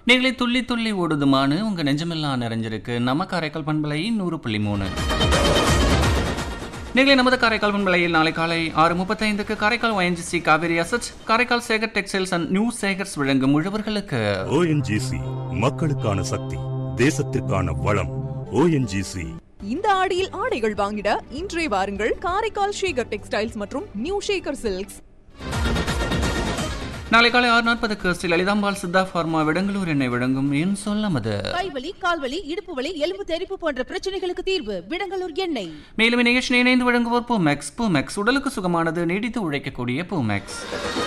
நீங்களே துள்ளி துள்ளி ஓடுதுமான்னு உங்க நெஞ்சமெல்லாம் நிறைஞ்சிருக்கு நம்ம காரைக்கால் பண்பலை நூறு புள்ளி மூணு நீங்களே நமது காரைக்கால் பண்பலையில் நாளை காலை ஆறு முப்பத்தைந்துக்கு காரைக்கால் ஒயன்ஜிசி காவேரி அசச் Karaikal Sekar textiles and new Sekars வழங்கும் உழவர்களுக்கு ஓஎன்ஜிசி மக்களுக்கான சக்தி தேசத்திற்கான வளம் ஓஎன்ஜிசி இந்த ஆடியில் ஆடைகள் வாங்கிட இன்றே வாருங்கள் காரைக்கால் ஷேகர் டெக்ஸ்டைல்ஸ் மற்றும் நியூ ஷேகர் சில்க்ஸ் நாளை காலை ஆறு நாற்பதுக்கு ஸ்ரீ லலிதாம்பாள் சித்தா ஃபார்மா விடங்களூர் எண்ணெய் வழங்கும் என் சொல்லமது கைவலி கால்வலி இடுப்பு வலி எலும்பு தெறிப்பு போன்ற பிரச்சனைகளுக்கு தீர்வு விடங்கலூர் எண்ணெய் மேலும் இந்நிகழ்ச்சியை இணைந்து வழங்குவோர் பூமேக்ஸ் பூமேக்ஸ் உடலுக்கு சுகமானது நீடித்து உழைக்கக்கூடிய பூமேக்ஸ்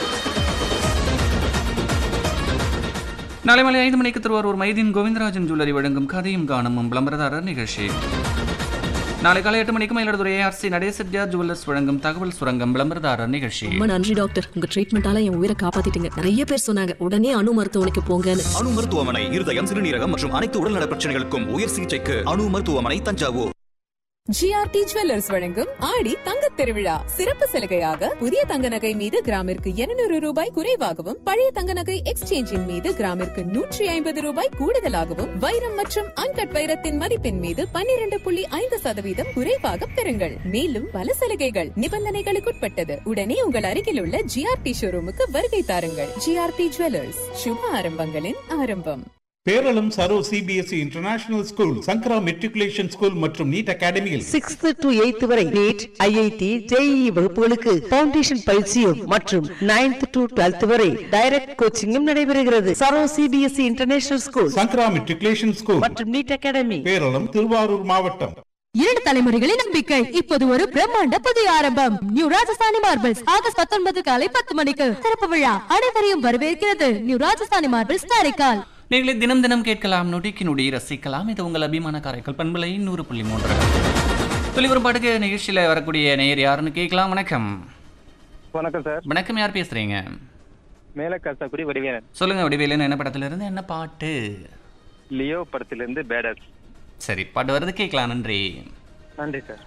நாளை மாலை ஐந்து மணிக்கு திருவாரூர் மைதீன் கோவிந்தராஜன் ஜுவல்லரி வழங்கும் கதையும் காணமும் விளம்பரதாரர் நிகழ்ச்சி நாளை காலை எட்டு மணிக்கு மயிலாடுதுறை ஏஆர்சி நடேசெட்டியார் ஜுவல்லர்ஸ் வழங்கும் தகவல் சுரங்கம் விளம்பரதாரர் நிகழ்ச்சி ரொம்ப நன்றி டாக்டர் உங்க ட்ரீட்மெண்டால என் உயிரை காப்பாத்திட்டீங்க நிறைய பேர் சொன்னாங்க உடனே அணு மருத்துவமனைக்கு போங்கன்னு அணு மருத்துவமனை இருதயம் சிறுநீரகம் மற்றும் அனைத்து உடல்நல பிரச்சனைகளுக்கும் உயர் சிகிச்சைக்கு அணு மருத்துவமனை தஞ்சாவூர் ஜிஆர்டி ஜுவல்லர்ஸ் வழங்கும் ஆடி தங்கத் திருவிழா சிறப்பு சலுகையாக புதிய தங்க நகை மீது கிராமிற்கு 200 ரூபாய் குறைவாகவும் பழைய தங்க நகை எக்ஸ்சேஞ்சின் மீது கிராமிற்கு நூற்றி ஐம்பது ரூபாய் கூடுதலாகவும் வைரம் மற்றும் அன்கட் வைரத்தின் மதிப்பின் மீது 12.5% புள்ளி ஐந்து சதவீதம் குறைவாக பெறுங்கள் மேலும் பல சலுகைகள் நிபந்தனைகளுக்குட்பட்டது உடனே உங்கள் அருகில் உள்ள ஜிஆர்டி ஷோரூமுக்கு வருகை தாருங்கள் ஜிஆர்டி ஜுவல்லர்ஸ் சுப ஆரம்பங்களின் ஆரம்பம் Peralam Saro CBSE international school Sankara matriculation school மற்றும் நீட் அகாடமியில் சிக்ஸ்த் டு எய்த் வரை நீட் ஐஐடி ஜேஇ வகுப்புகளுக்கு பவுண்டேஷன் பயிற்சியும் மற்றும் நைன்த் டு டுவெல்த் வரை டைரக்ட் கோச்சிங்கும் நடைபெறுகிறது Saro CBSE international school Sankara matriculation school மற்றும் நீட் அகாடமி பேரளம் திருவாரூர் மாவட்டம் இரண்டு தலைமுறைகளின் நம்பிக்கை இப்போது ஒரு பிரம்மாண்ட புதிய ஆரம்பம் நியூ ராஜஸ்தானி மார்பிள்ஸ் ஆகஸ்ட் பத்தொன்பது காலை பத்து மணிக்கு திறப்பு விழா அனைவரையும் வரவேற்கிறது நியூ ராஜஸ்தானி மார்பிள்ஸ் காரைக்கால் நீங்களே தினம் தினம் கேட்கலாம் நொடிக்கு நொடி ரசிக்கலாம் இது உங்கள் அபிமான காரைக்கால் பண்பலை நூறு புள்ளி மூன்று தொழில்வரும் பாட்டுக்கு நிகழ்ச்சியில் வரக்கூடிய நேயர் யாருன்னு கேட்கலாம் வணக்கம் வணக்கம் சார் வணக்கம் யார் பேசுறீங்க மேல கசக்குடி வடிவேலன் சொல்லுங்க வடிவேலன் என்ன படத்துல இருந்து என்ன பாட்டு லியோ படத்திலிருந்து பேடர்ஸ் சரி பாட்டு வருது கேட்கலாம் நன்றி நன்றி சார்